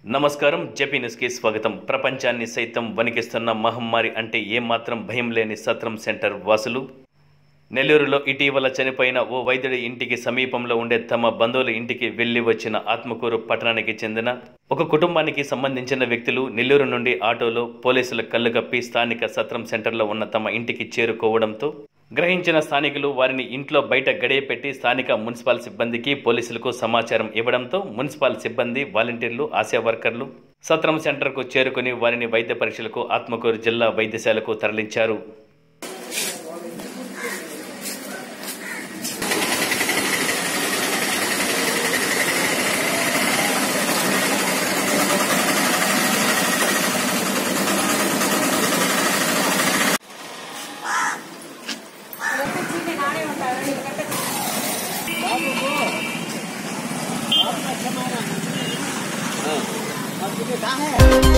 నమస్కారం జపీ న్యూస్కి స్వాగతం ప్రపంచాన్ని సైతం వణికిస్తున్న మహమ్మారి అంటే ఏమాత్రం భయం లేని సత్రం సెంటర్ వాసులు నెల్లూరులో ఇటీవల చనిపోయిన ఓ వైద్యుడి ఇంటికి సమీపంలో ఉండే తమ బంధువుల ఇంటికి వెళ్లి వచ్చిన ఆత్మకూరు పట్టణానికి చెందిన ఒక కుటుంబానికి సంబంధించిన వ్యక్తులు నెల్లూరు నుండి ఆటోలో పోలీసుల కళ్ళు కప్పి స్థానిక సత్రం సెంటర్లో ఉన్న తమ ఇంటికి చేరుకోవడంతో గ్రహించిన స్థానికులు వారిని ఇంట్లో బయట గడియ పెట్టి స్థానిక మున్సిపల్ సిబ్బందికి పోలీసులకు సమాచారం ఇవ్వడంతో మున్సిపల్ సిబ్బంది వాలంటీర్లు ఆశా వర్కర్లు సత్రం సెంటర్కు చేరుకుని వారిని వైద్య పరీక్షలకు ఆత్మకూరు జిల్లా వైద్యశాలకు తరలించారు कहाँ है